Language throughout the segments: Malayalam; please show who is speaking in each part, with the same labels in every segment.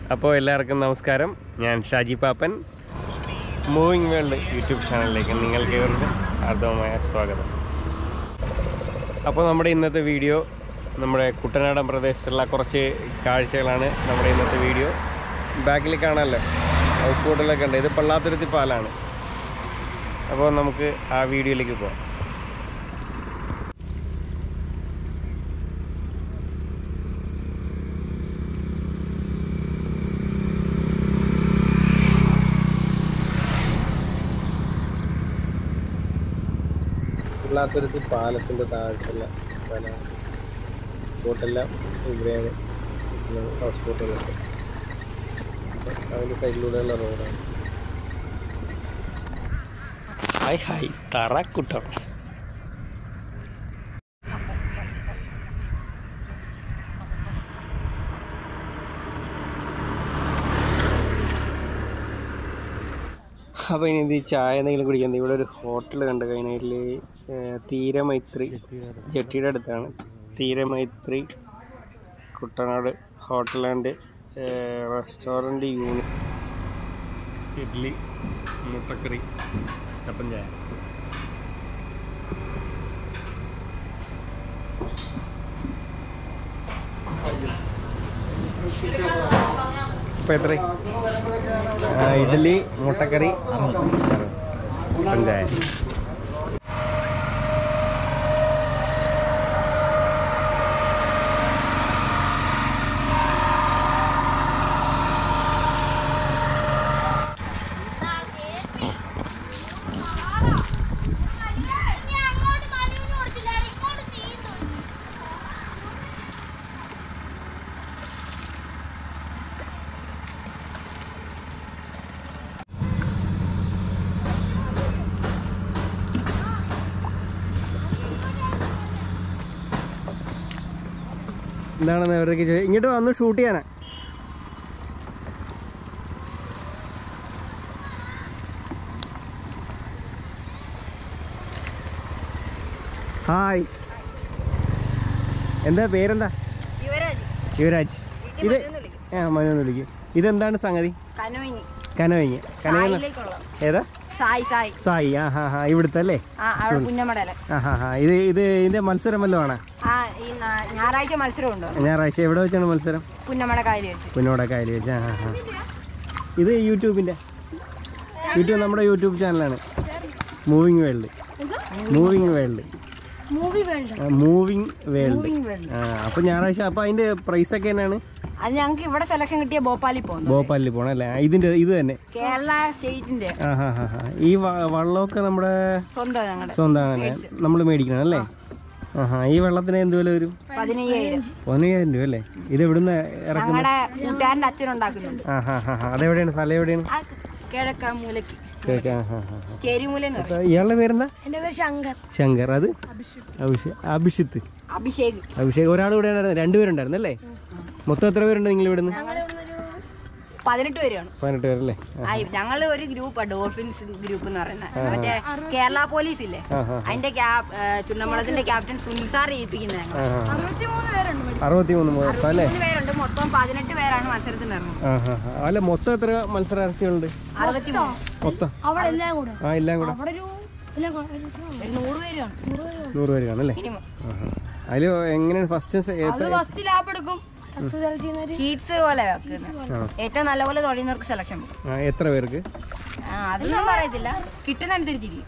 Speaker 1: അപ്പോൾ എല്ലാവർക്കും നമസ്കാരം ഞാൻ Shaji Pappan moving world YouTube ചാനലിലേക്ക് നിങ്ങൾക്ക് ഏവർക്കും ആർദ്രമായ സ്വാഗതം അപ്പോൾ നമ്മുടെ ഇന്നത്തെ വീഡിയോ നമ്മുടെ കുട്ടനാടൻ പ്രദേശത്തുള്ള കുറച്ച് കാഴ്ചകളാണ് നമ്മുടെ ഇന്നത്തെ വീഡിയോ ബാക്കിൽ കാണാമല്ലോ ഹൗസ് ബോട്ടിലൊക്കെ ഉണ്ട് ഇത് പള്ളാത്തുരുത്തി പാലാണ് അപ്പോൾ നമുക്ക് ആ വീഡിയോയിലേക്ക് പോകാം
Speaker 2: പിള്ളാത്തുരുത്തി പാലത്തിൻ്റെ താഴത്തുള്ള സ്ഥലമാണ് ബോട്ടെല്ലാം ഇവിടെയാണ് ഇരിക്കുന്നത്. ഹൗസ് ബോട്ടുകളൊക്കെ അപ്പോൾ അതിൻ്റെ സൈഡിലൂടെയുള്ള റോഡാണ്
Speaker 1: ഹായ് ഹായ് തറക്കുട്ടം അപ്പോൾ ഇനി ഇത് ഈ ചായ എന്തെങ്കിലും കുടിക്കുന്നത് ഇവിടെ ഒരു ഹോട്ടൽ കണ്ട് കഴിഞ്ഞാൽ തീരമൈത്രി ജെട്ടിയുടെ അടുത്താണ് Theeramaithri Kuttanad hotel and restaurant unit idli മുട്ടക്കറി കപ്പൻ ചായ ഇപ്പം എത്ര ഇഡ്ഡലി മുട്ടക്കറി കപ്പൻ ചായ
Speaker 3: അങ്ങോട്ട് മനുവിന് കൊടുത്തില്ല ഇങ്ങോട്ട് തീർന്നു
Speaker 1: എന്താണെന്ന് അവരൊക്കെ ചോദിച്ചത് ഇങ്ങോട്ട് വന്ന് ഷൂട്ട് ചെയ്യാനാ ഹായ് എന്താ പേരെന്താ
Speaker 4: യുവരാജ്
Speaker 1: യുവരാജ്
Speaker 4: വീട്ടിൽ
Speaker 1: ഇത്
Speaker 4: മനുവെന്ന് വിളിക്കും.
Speaker 1: ആ മനോന്ന് വിളിക്കും ഇതെന്താണ് സംഗതി
Speaker 4: കനോയിനി
Speaker 1: കനവങ്ങ കനവങ്ങ
Speaker 4: സായിലേക്കുള്ള
Speaker 1: ഏതാ
Speaker 4: സായി സായി
Speaker 1: സായി ആ ഹാ ഹാ ഇവിടുത്തെ അല്ലേ
Speaker 4: ആ അവിടെ കുഞ്ഞമ്മടയിലെ
Speaker 1: ആ ഹാ ഹാ ഇത് ഇത് ഇതിന്റെ മത്സരം വല്ലതും ആണോ
Speaker 4: ആ ഈ നാ- ഞായറാഴ്ച മത്സരം ഉണ്ടോ
Speaker 1: ഞായറാഴ്ച എവിടെ വെച്ചാണ് മത്സരം
Speaker 4: പുന്നമ്മട കായൽ വെച്ച്
Speaker 1: പുന്നോടെ കായൽ വെച്ച് ആ ഹാ ഹാ ഇത് യൂട്യൂബിന്റെ യൂട്യൂബ് നമ്മുടെ യൂട്യൂബ് ചാനലാണ് moving world moving world
Speaker 3: movie വേണ്ട
Speaker 1: മൂവിങ് വേൾഡ്
Speaker 4: Moving world.
Speaker 1: ആ അപ്പൊ ഞായറാഴ്ച അപ്പൊ അതിന്റെ പ്രൈസ് ഒക്കെ എന്നാണ്
Speaker 4: അത് ഞങ്ങൾക്ക് ഇവിടെ സെലക്ഷൻ കിട്ടിയ ഭോപ്പാലിൽ പോകുന്നു
Speaker 1: ഭോപ്പാലിൽ പോണം അല്ലേ ആ, ഇതിന്റെ ഇത് തന്നെ
Speaker 4: കേരള സ്റ്റേറ്റിന്റെ
Speaker 1: ആ ഹാ ഹാ ഹാ ഈ വ- വള്ളമൊക്കെ നമ്മുടെ
Speaker 4: സ്വന്തം ഞങ്ങളുടെ
Speaker 1: സ്വന്തമാണ് നമ്മൾ മേടിക്കണം അല്ലേ ആ ഹാ ഈ വെള്ളത്തിന് എന്ത് വില വരും
Speaker 4: പതിനയ്യായിരം
Speaker 1: പതിനയ്യായിരം രൂപ അല്ലേ ഇത് എവിടുന്ന് ഇറക്കുന്നത്
Speaker 4: ഞങ്ങളുടെ കൂട്ടുകാരൻ്റെ അച്ഛൻ ഉണ്ടാക്കുന്നുണ്ട്
Speaker 1: ആ ഹാ ഹാ ഹാ അതെവിടെയാണ് സ്ഥലം എവിടെയാണ്
Speaker 4: ആ കിഴക്ക മൂലക്ക്
Speaker 1: കേക്ക്, ആ ഹാ ഹാ ഹാ
Speaker 4: ചേരിമൂല എന്ന് പറയും
Speaker 1: അപ്പൊ ഇയാളുടെ പേരെന്താ
Speaker 3: എന്റെ പേര് ശങ്കർ
Speaker 1: ശങ്കർ അത് അഭിഷേക് അഭിഷിത്ത്
Speaker 4: അഭിഷേക്
Speaker 1: അഭിഷേക് ഒരാൾ ഇവിടെ ഉണ്ടായിരുന്നു രണ്ടുപേരുണ്ടായിരുന്നു അല്ലേ മൊത്തം എത്ര പേരുണ്ട് നിങ്ങൾ ഇവിടുന്ന്
Speaker 4: പതിനെട്ട് പേരാണ്
Speaker 1: പതിനെട്ട് പേരല്ലേ
Speaker 4: ആ ഞങ്ങൾ ഒരു ഗ്രൂപ്പ് ഡോൾഫിൻസ് ഗ്രൂപ്പ് എന്ന് പറയുന്നത് മറ്റേ കേരള പോലീസ് ഇല്ലേ
Speaker 1: ആ ഹാ
Speaker 4: അതിന്റെ ക്യാപ് ചുണ്ടമ്പളത്തിന്റെ ക്യാപ്റ്റൻ സുനിൽ സാർ ഏൽപ്പിക്കുന്നത് ഞങ്ങൾ
Speaker 1: ആ ഹാ
Speaker 3: അറുപത്തിമൂന്ന് പേരുണ്ട്
Speaker 1: അറുപത്തി മൂന്ന് മൊത്തം അല്ലേ
Speaker 4: മൂന്ന് പേരുണ്ട് മൊത്തം പതിനെട്ട് പേരാണ് മത്സരത്തിന് ഇറങ്ങുന്നത്
Speaker 1: ആ ഹാ ഹാ അല്ല മൊത്തം എത്ര മത്സരാർത്ഥികളുണ്ട്
Speaker 4: അറുപത്തി മൂന്ന്
Speaker 1: മൊത്തം
Speaker 3: അവിടെ എല്ലാം കൂടെ
Speaker 1: ആ എല്ലാം കൂടെ
Speaker 3: അവിടെ ഒരു എല്ലാം കൂടെ ഒരു
Speaker 4: ഒരു നൂറ് പേരാണ്
Speaker 1: നൂറ് പേര് കാണല്ലേ
Speaker 4: മിനിമം
Speaker 1: അതിൽ എങ്ങനെയാണ് ഫസ്റ്റ്
Speaker 3: അത് ഫസ്റ്റ് ലാബ് എടുക്കും ഫസ്റ്റ് സെലക്ട് ചെയ്യുന്നവര്
Speaker 4: ഹീറ്റ്സ് പോലെ വെക്കുന്നത് ഏറ്റവും നല്ലപോലെ തുഴയുന്നവർക്ക് സെലക്ഷൻ കിട്ടും
Speaker 1: എത്ര പേർക്ക്
Speaker 4: ആ അതൊന്നും പറയത്തില്ല കിട്ടുന്നതനുസരിച്ചിരിക്കും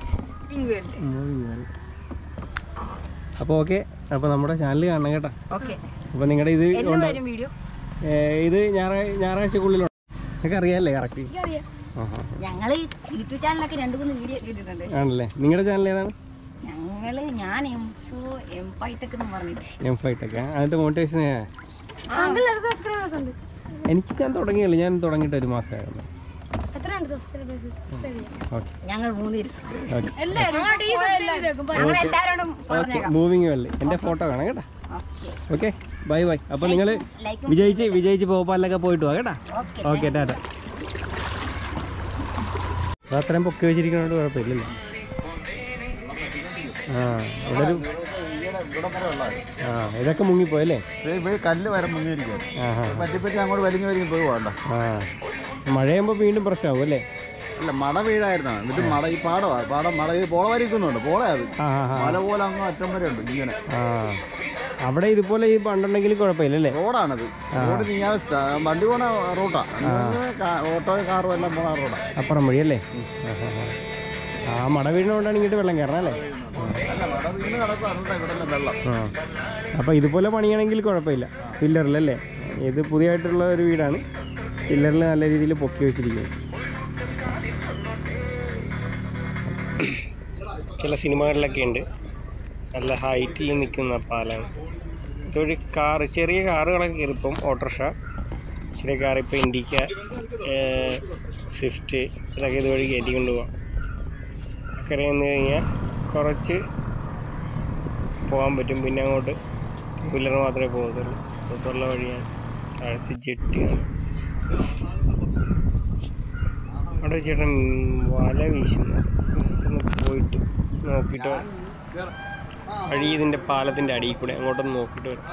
Speaker 1: അപ്പോൾ ഓക്കെ അപ്പോൾ നമ്മുടെ ചാനൽ കാണണം കേട്ടോ
Speaker 4: ഓക്കെ
Speaker 1: അപ്പോൾ നിങ്ങളുടെ ഇത്
Speaker 4: എന്നും വരും വീഡിയോ
Speaker 1: ഏ, ഇത് ഞായറാഴ്ച ഞായറാഴ്ചക്കുള്ളിലുണ്ട് നിങ്ങൾക്ക് അറിയാമല്ലേ കറക്റ്റ്
Speaker 3: എനിക്കറിയാം
Speaker 1: ആഹാ
Speaker 4: ഞങ്ങൾ യൂട്യൂബ് ചാനലൊക്കെ രണ്ട് മൂന്ന് വീഡിയോ ഇട്ടിട്ടുണ്ട്
Speaker 1: ആണല്ലേ നിങ്ങളുടെ ചാനൽ ഏതാണ്
Speaker 4: ഞങ്ങള് ഞാൻ എം ഫോ എം ഫൈറ്റൊക്കെ എന്ന് പറഞ്ഞിട്ട്
Speaker 1: എം ഫൈറ്റൊക്കെ അതിൻ്റെ മോട്ടിവേഷൻ
Speaker 3: അങ്കിൾ എത്ര സബ്സ്ക്രൈബേഴ്സ് ഉണ്ട്
Speaker 1: എനിക്ക് ഞാൻ തുടങ്ങിയുള്ളൂ ഞാൻ തുടങ്ങിയിട്ട് ഒരു മാസമായിരുന്നു
Speaker 3: എത്രയാണ് സബ്സ്ക്രൈബേഴ്സ്
Speaker 1: ഓക്കെ
Speaker 4: ഞങ്ങൾ മൂന്ന് പേര്
Speaker 1: ഓക്കെ
Speaker 3: എല്ലാവരും
Speaker 4: ഞങ്ങൾ എല്ലാവരോടും
Speaker 1: ഓക്കെ മൂവിങ് വേൾഡ് എൻ്റെ ഫോട്ടോ കാണാം കേട്ടോ
Speaker 4: ഓക്കെ
Speaker 1: ഓക്കെ ബൈ ബൈ അപ്പോൾ നിങ്ങൾ
Speaker 4: ലൈക്കും
Speaker 1: വിജയിച്ച് വിജയിച്ച് ഭോപ്പാലിലൊക്കെ പോയിട്ട് പോവാ കേട്ടോ
Speaker 4: ഓക്കെ
Speaker 1: ഓക്കെ ടാറ്റ അത് അത്രയും പൊക്കി വെച്ചിരിക്കുന്നതുകൊണ്ട് കുഴപ്പമില്ലല്ലോ ആ ഇവിടെ ഒരു
Speaker 2: ഇവിടെ വരെ വെള്ളമായി
Speaker 1: ആ ഇതൊക്കെ മുങ്ങിപ്പോയല്ലേ
Speaker 2: ഇവിടെ കല്ല് വരെ മുങ്ങിയിരിക്കും
Speaker 1: ആ ആ
Speaker 2: പറ്റി പറ്റി അങ്ങോട്ട് വലിഞ്ഞു വലിഞ്ഞു പോയി വേണ്ട
Speaker 1: ആ മഴയാകുമ്പോൾ വീണ്ടും പ്രശ്നമാവും അല്ലേ
Speaker 2: അല്ല മട വീഴായിരുന്ന എന്നിട്ട് മട ഈ പാടവാ പാടം മട ഈ പോള വരിക്കുന്നുണ്ട് പോള അത്
Speaker 1: ആ ആ ആ
Speaker 2: മല പോലെ അങ്ങ് അറ്റം വരെ ഉണ്ട് ഇങ്ങനെ
Speaker 1: ആ അവിടെ ഇതുപോലെ ഈ പണ്ടുണ്ടെങ്കിൽ കുഴപ്പമില്ലല്ലേ
Speaker 2: റോഡാണത് റോഡ് നീയാവസ്ഥ വണ്ടി പോണ റൂട്ടാ ഓട്ടോ കാറും എല്ലാം പോണ റോഡാ
Speaker 1: അപ്പുറം വഴി അല്ലേ ആ, ആ, ആ. ആ മട വീടിനോണ്ടാണ് ഇങ്ങോട്ട് വെള്ളം കയറണം അല്ലേ
Speaker 2: അല്ല മട വീണ് കിടക്കും അതുകൊണ്ടാ ഇവിടെ എല്ലാം വെള്ളം
Speaker 1: ആ അപ്പോൾ ഇതുപോലെ പണിയാണെങ്കിൽ കുഴപ്പമില്ല പില്ലറിലല്ലേ ഇത് പുതിയതായിട്ടുള്ള ഒരു വീടാണ് പില്ലറിൽ നല്ല രീതിയിൽ പൊക്കി വെച്ചിരിക്കുന്നത് ചില സിനിമകളിലൊക്കെ ഉണ്ട് നല്ല ഹൈറ്റിൽ നിൽക്കുന്ന പാലാണ് ഇതൊരു കാറ് ചെറിയ കാറുകളൊക്കെ കയറിപ്പം ഓട്ടോറിക്ഷ ചെറിയ കാർ ഇപ്പോൾ ഇൻഡിക്ക സ്വിഫ്റ്റ് ഇതൊക്കെ ഇതുവഴി കയറ്റി കൊണ്ടുപോകാം അക്കരെ നിന്ന് കഴിഞ്ഞാൽ കുറച്ച് പോകാൻ പറ്റും പിന്നെ അങ്ങോട്ട് പില്ലർ മാത്രമേ പോകത്തുള്ളൂ പുറത്തുള്ള വഴിയാണ് താഴത്ത് ജെട്ടിയാണ് അവിടെ ചേട്ടൻ വല വീശുന്നു ഒന്ന് പോയിട്ട് നോക്കിയിട്ട് വരാം. വഴി ഇതിൻ്റെ പാലത്തിൻ്റെ അടിയിൽ കൂടെ അങ്ങോട്ടൊന്ന് നോക്കിയിട്ട് വരാം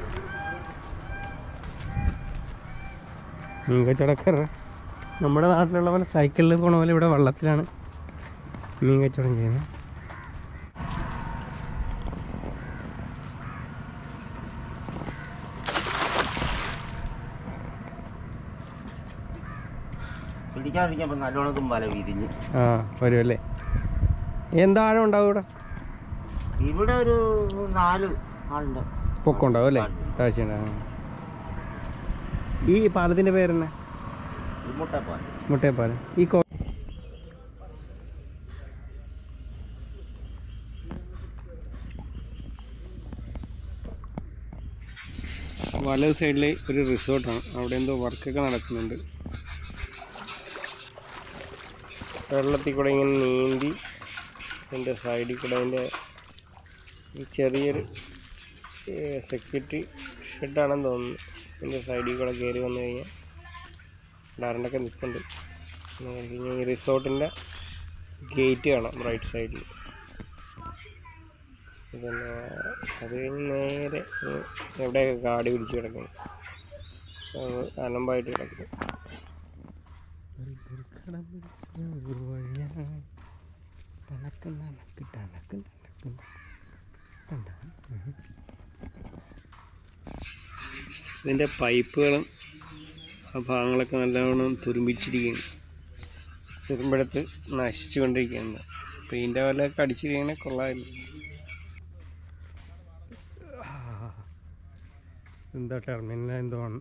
Speaker 1: മീൻ കച്ചവടക്കാരൻ നമ്മുടെ നാട്ടിലുള്ള പോലെ സൈക്കിളിൽ പോണ പോലെ ഇവിടെ വെള്ളത്തിലാണ് മീൻ കച്ചവടം ചെയ്യുന്നത്
Speaker 5: പിടിക്കാതിരിക്കുമ്പോൾ നല്ലോണം വല വീതിഞ്ഞ്
Speaker 1: ആ വരുമല്ലേ എന്താ ആഴം ഉണ്ടാവും ഇവിടെ
Speaker 5: ഇവിടെ ഒരു നാല് ആളുണ്ട്
Speaker 1: പൊക്കം ഉണ്ടാവും അല്ലേ താഴ്ചയുണ്ടാവും ഈ പാലത്തിൻ്റെ പേരെന്നെ
Speaker 5: മുട്ടപ്പാൽ
Speaker 1: മുട്ടയപ്പാലം ഈ കോ വലത് സൈഡിൽ ഒരു റിസോർട്ടാണ് അവിടെ എന്തോ വർക്കൊക്കെ നടക്കുന്നുണ്ട് വെള്ളത്തിൽ കൂടെ ഇങ്ങനെ നീന്തി അതിൻ്റെ സൈഡിൽ കൂടെ അതിൻ്റെ ഒരു ചെറിയൊരു സെക്യൂരിറ്റി ഷെഡാണെന്ന് തോന്നുന്നു അതിൻ്റെ സൈഡിൽ കൂടെ കയറി വന്നു കഴിഞ്ഞാൽ ഡാരണ്ടൊക്കെ നിൽപ്പുണ്ട് പിന്നെ ഈ റിസോർട്ടിൻ്റെ ഗേറ്റ് കാണാം റൈറ്റ് സൈഡിൽ പിന്നെ അത് കഴിഞ്ഞ് നേരെ ഇങ്ങ് എവിടെയൊക്കെ കാട് പിടിച്ച് കിടക്കുന്നു അത് അലമ്പായിട്ട് കിടക്കുന്നു ഇതിൻ്റെ പൈപ്പുകളും ആ ഭാഗങ്ങളൊക്കെ നല്ലവണ്ണം തുരുമ്പിച്ചിരിക്കുകയാണ് തുരുമ്പെടുത്ത് നശിച്ചുകൊണ്ടിരിക്കുകയാണ് പെയിൻ്റ് വല്ലതൊക്കെ അടിച്ചിരിക്കണേ കൊള്ളാമില്ല എന്താ ടെർമിനൽ എന്തോ ആണ്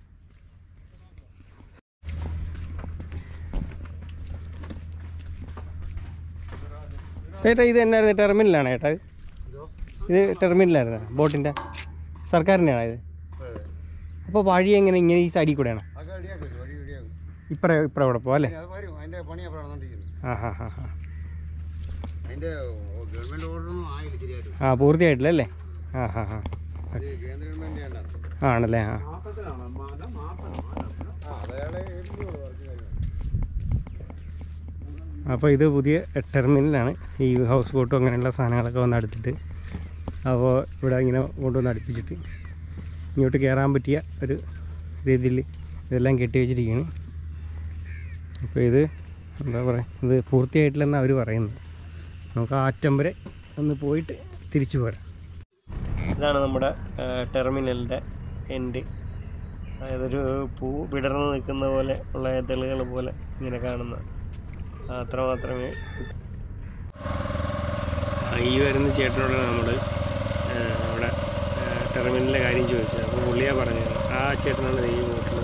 Speaker 1: ചേട്ടാ ഇത് എന്നായിരുന്നു ടെർമിനലാണ് ചേട്ടാ ഇത്? ഇത് ടെർമിനലായിരുന്നു ബോട്ടിൻ്റെ സർക്കാരിൻ്റെയാണോ ഇത് അപ്പോൾ വഴി എങ്ങനെ ഇങ്ങനെ ഈ സൈഡിൽ കൂടെയാണോ
Speaker 2: അതൊക്കെ റെഡിയാക്കും വഴി റെഡിയാക്കും
Speaker 1: ഇപ്പറേ ഇപ്പറേ കൂടെ പോകാം അല്ലേ
Speaker 2: അത് വരും അതിന്റെ പണി അപ്പോൾ നടന്നുകൊണ്ടിരിക്കുന്നു
Speaker 1: ആ ഹാ ഹാ ഹാ
Speaker 2: അതിന്റെ ഗവൺമെന്റ് ഓർഡറൊന്നും ആയില്ല ശരിയായിട്ട്
Speaker 1: ആ പൂർത്തിയായിട്ടില്ല അല്ലേ ആ ഹാ ഹാ
Speaker 2: ഇത് കേന്ദ്ര ഗവൺമെന്റ് ആണ്
Speaker 1: ആണല്ലേ ആ
Speaker 2: ആ അതയാളെ വർക്ക് കഴിഞ്ഞു
Speaker 1: അപ്പോൾ ഇത് പുതിയ ടെർമിനലാണ് ഈ ഹൗസ് ബോട്ടും അങ്ങനെയുള്ള സാധനങ്ങളൊക്കെ വന്ന് അടുത്തിട്ട് അപ്പോൾ ഇവിടെ ഇങ്ങനെ കൊണ്ടുവന്ന് അടുപ്പിച്ചിട്ട് ഇങ്ങോട്ട് കയറാൻ പറ്റിയ ഒരു രീതിയിൽ ഇതെല്ലാം കെട്ടി വെച്ചിരിക്കുകയാണ് അപ്പോൾ ഇത് എന്താ പറയുക ഇത് പൂർത്തിയായിട്ടില്ലെന്നാണ് അവർ പറയുന്നത് നമുക്ക് ആ അറ്റം വരെ ഒന്ന് പോയിട്ട് തിരിച്ചു പോരാം ഇതാണ് നമ്മുടെ ടെർമിനലിൻ്റെ എൻഡ് അതായത് ഒരു പൂ വിടർന്ന് നിൽക്കുന്ന പോലെ ഉള്ള തെളുകൾ പോലെ ഇങ്ങനെ കാണുന്ന അത്ര മാത്രമേ ഈ വരുന്ന ചേട്ടനോട് നമ്മൾ അവിടെ ടെർമിനലിൻ്റെ കാര്യം ചോദിച്ചത് അപ്പോൾ പുള്ളിയാ പറഞ്ഞത് ആ ചേട്ടനാണ് ഈ ബോട്ടിൽ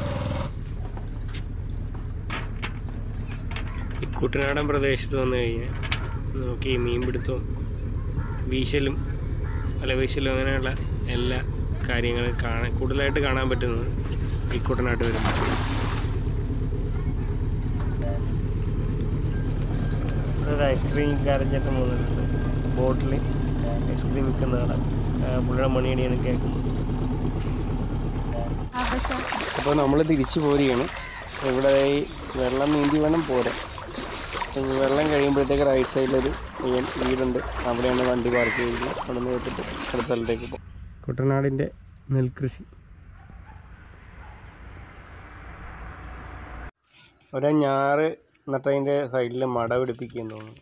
Speaker 1: ഈ കുട്ടനാടൻ പ്രദേശത്ത് വന്നു കഴിഞ്ഞാൽ നമുക്ക് ഈ മീൻപിടുത്തവും വീശലും വല വീശലും അങ്ങനെയുള്ള എല്ലാ കാര്യങ്ങളും കാണാൻ കൂടുതലായിട്ട് കാണാൻ പറ്റുന്നത് ഈ കുട്ടനാട്ട് വരുമ്പോൾ ഒരു ഐസ്ക്രീം കാരഞ്ചേട്ടൻ പോകുന്നുണ്ട് ബോട്ടിൽ ഐസ്ക്രീം വിൽക്കുന്ന ആളെ പുള്ളിയുടെ മണിയടിയാണ് കേൾക്കുന്നത് അപ്പോൾ നമ്മൾ തിരിച്ചു പോരുകയാണ് ഇവിടെ ഈ വെള്ളം നീന്തി വേണം പോരാൻ വെള്ളം കഴിയുമ്പോഴത്തേക്ക് റൈറ്റ് സൈഡിലൊരു മെയിൻ വീടുണ്ട് അവിടെയാണ് വണ്ടി പാർക്ക് ചെയ്തിട്ട് അവിടെ നിന്ന് വിട്ടിട്ട് അടുത്ത സ്ഥലത്തേക്ക് പോകും കുട്ടനാടിൻ്റെ നെൽകൃഷി ഒരേ ഞാറ് നട്ടതിൻ്റെ സൈഡിൽ മട പിടിപ്പിക്കുകയെന്ന് തോന്നുന്നു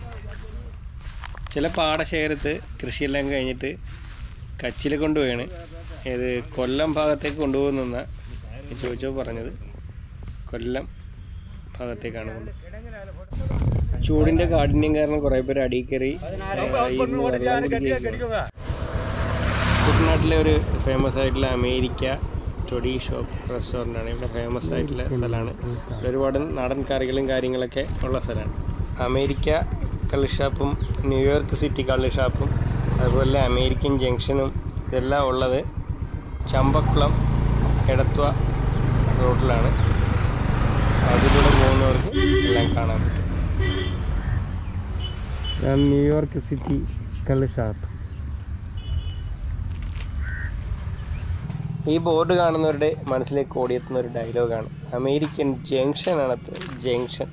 Speaker 1: ചില പാടശേഖരത്ത് കൃഷിയെല്ലാം കഴിഞ്ഞിട്ട് കച്ചിൽ കൊണ്ടുപോയാണ് ഏത് കൊല്ലം ഭാഗത്തേക്ക് കൊണ്ടുപോകുന്ന ചോദിച്ചോ പറഞ്ഞത് കൊല്ലം ഭാഗത്തേക്കാണ് കൊണ്ട് ചൂടിൻ്റെ കാഠിന്യം കാരണം കുറേ പേര് അടിയിൽ കയറി ഇരുന്ന് വെള്ളം കുടിക്കുകയൊക്കെയാണ്. കുട്ടനാട്ടിലെ ഒരു ഫേമസ് ആയിട്ടുള്ള അമേരിക്ക ടൊഡി ഷോപ്പ് റെസ്റ്റോറൻ്റ് ആണ് ഇവിടെ ഫേമസ് ആയിട്ടുള്ള സ്ഥലമാണ് ഇവിടെ ഒരുപാട് നാടൻ കറികളും കാര്യങ്ങളൊക്കെ ഉള്ള സ്ഥലമാണ് അമേരിക്ക കള്ള് ഷാപ്പും ന്യൂയോർക്ക് സിറ്റി കള്ള് ഷാപ്പും അതുപോലെ അമേരിക്കൻ ജംഗ്ഷനും ഇതെല്ലാം ഉള്ളത് ചമ്പക്കുളം എടത്വ റോഡിലാണ് അതിലൂടെ പോകുന്നവർക്ക് എല്ലാം കാണാൻ പറ്റും ന്യൂയോർക്ക് സിറ്റി കള്ള് ഷാപ്പ് ഈ ബോർഡ് കാണുന്നവരുടെ മനസ്സിലേക്ക് ഓടിയെത്തുന്ന ഒരു ഡയലോഗാണ് അമേരിക്കൻ ജംഗ്ഷൻ ആണ് അത് ജംഗ്ഷൻ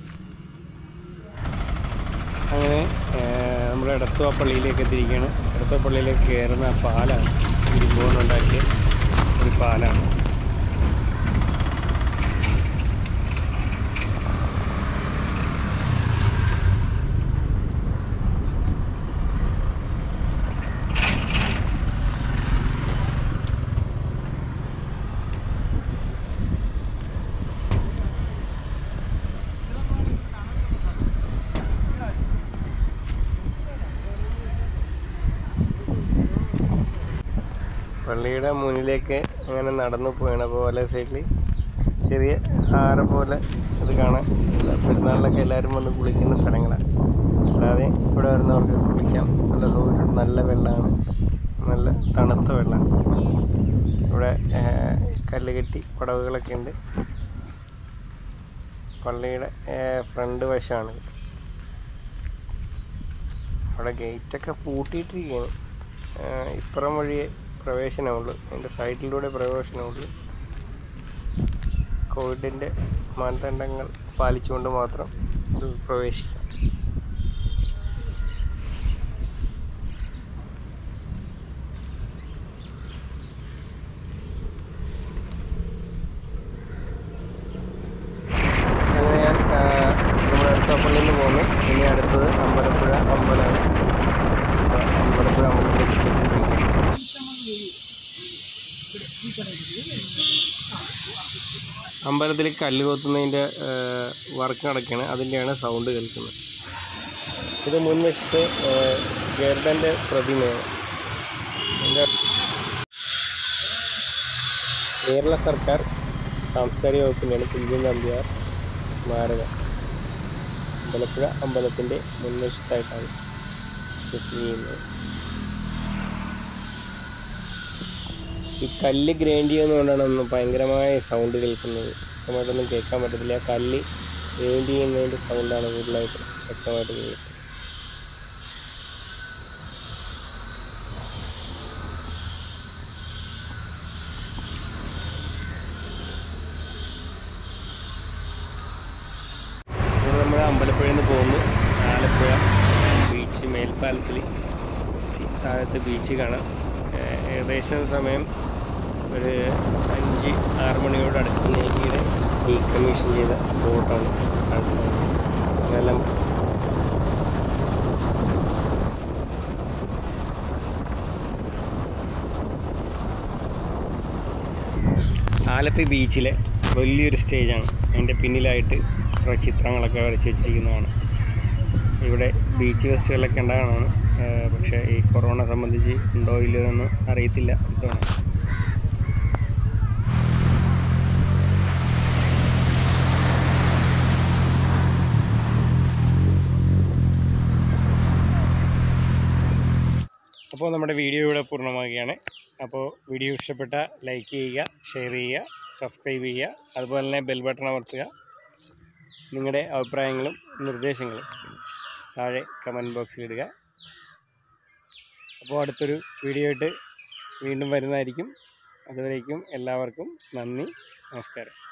Speaker 1: അങ്ങനെ നമ്മുടെ എടത്തുവ പള്ളിയിലേക്ക് എത്തിയിരിക്കുകയാണ് എടത്തുവ പള്ളിയിലേക്ക് കയറുന്ന ആ പാലാണ് ഇരുമ്പോണ്ടുണ്ടാക്കിയ ഒരു പാലാണ് പള്ളിയുടെ മുന്നിലേക്ക് അങ്ങനെ നടന്നു പോകണ പോലെ സൈഡിൽ ചെറിയ ആറ പോലെ ഇത് കാണാൻ ഇല്ല. പെരുന്നാളിലൊക്കെ എല്ലാവരും വന്ന് കുളിക്കുന്ന സ്ഥലങ്ങളാണ് അല്ലാതെ ഇവിടെ വരുന്നവർക്ക് കുളിക്കാം നല്ല സൗകര്യം നല്ല വെള്ളമാണ് നല്ല തണുത്ത വെള്ളമാണ് ഇവിടെ ഏർ, കല്ല് കെട്ടി പടവുകളൊക്കെ ഉണ്ട് പള്ളിയുടെ ഫ്രണ്ട് വശമാണ് അവിടെ ഗേറ്റൊക്കെ പൂട്ടിയിട്ടിരിക്കുകയാണ് ഏഹ് ഇപ്പുറം വഴിയേ പ്രവേശനമുള്ളൂ അതിൻ്റെ സൈഡിലൂടെ പ്രവേശനമുള്ളൂ കോവിഡിൻ്റെ മാനദണ്ഡങ്ങൾ പാലിച്ചുകൊണ്ട് മാത്രം ഇത് പ്രവേശിക്കാം അങ്ങനെ ഞാൻ ആ, നമ്മുടെ അടുത്തപ്പള്ളിയിൽ നിന്ന് പോന്നു ഇനി അടുത്തത് അമ്പലപ്പുഴ അമ്പലമാണ് അപ്പോൾ അമ്പലപ്പുഴ അമ്പലത്തിലേക്ക് പോയിക്കൊണ്ടിരിക്കുകയാണ്. അമ്പലത്തിൽ കല്ല് കൊത്തുന്നതിൻ്റെ വർക്ക് നടക്കുകയാണ് അതിൻ്റെയാണ് സൗണ്ട് കേൾക്കുന്നത് ഇത് മുൻവശത്ത് ഗരുഡൻ്റെ പ്രതിമയാണ് ഇതിൻ്റെ കേരള സർക്കാർ സാംസ്കാരിക വകുപ്പിൻ്റെയാണ് കുഞ്ചൻ നമ്പ്യാർ സ്മാരകം അമ്പലപ്പുഴ അമ്പലത്തിൻ്റെ മുൻവശത്തായിട്ടാണ് ഇത് സ്ഥിതി ചെയ്യുന്നത് ഈ കല്ല് ഗ്രൈൻഡ് ചെയ്യുന്നതുകൊണ്ടാണ് ഒന്ന് ഭയങ്കരമായ സൗണ്ട് കേൾക്കുന്നത് വ്യക്തമായിട്ടൊന്നും കേൾക്കാൻ പറ്റത്തില്ല ആ കല്ല് ഗ്രൈൻഡ് ചെയ്യുന്നതിൻ്റെ സൗണ്ടാണ് കൂടുതലായിട്ട് വ്യക്തമായിട്ട് കേൾക്കുന്നത് ഇപ്പോൾ നമ്മൾ അമ്പലപ്പുഴയിൽ നിന്ന് പോകുന്നു ആലപ്പുഴ ബീച്ച് മേൽപ്പാലത്തിൽ താഴത്തെ ബീച്ച് കാണാം ഏഹ് ഏകദേശം സമയം ഒരു അഞ്ച് ആറ് മണിയോട് അടുത്ത് നേവിയുടെ ഡീകമ്മീഷൻ ചെയ്ത ബോട്ടാണ് കാണുന്നത് അതെല്ലാം ആലപ്പി ബീച്ചിലെ വലിയൊരു സ്റ്റേജാണ് അതിൻ്റെ പിന്നിലായിട്ട് കുറേ ചിത്രങ്ങളൊക്കെ വരച്ച് വെച്ചിരിക്കുന്നതാണ് ഇവിടെ ബീച്ച് ഫെസ്റ്റുകളൊക്കെ ഉണ്ടാകണമെന്ന് പക്ഷേ ഈ കൊറോണ സംബന്ധിച്ച് ഉണ്ടോ ഇല്ലയോ എന്ന് അറിയത്തില്ല ഇതാണ് അപ്പോൾ നമ്മുടെ വീഡിയോ ഇവിടെ പൂർണ്ണമാകുകയാണ് അപ്പോൾ വീഡിയോ ഇഷ്ടപ്പെട്ട ലൈക്ക് ചെയ്യുക ഷെയർ ചെയ്യുക സബ്സ്ക്രൈബ് ചെയ്യുക അതുപോലെ തന്നെ ബെൽ ബട്ടൺ അമർത്തുക നിങ്ങളുടെ അഭിപ്രായങ്ങളും നിർദ്ദേശങ്ങളും താഴെ കമൻറ്റ് ബോക്സിൽ ഇടുക അപ്പോൾ അടുത്തൊരു വീഡിയോ ആയിട്ട് വീണ്ടും വരുന്നതായിരിക്കും അതുവരേക്കും എല്ലാവർക്കും നന്ദി നമസ്കാരം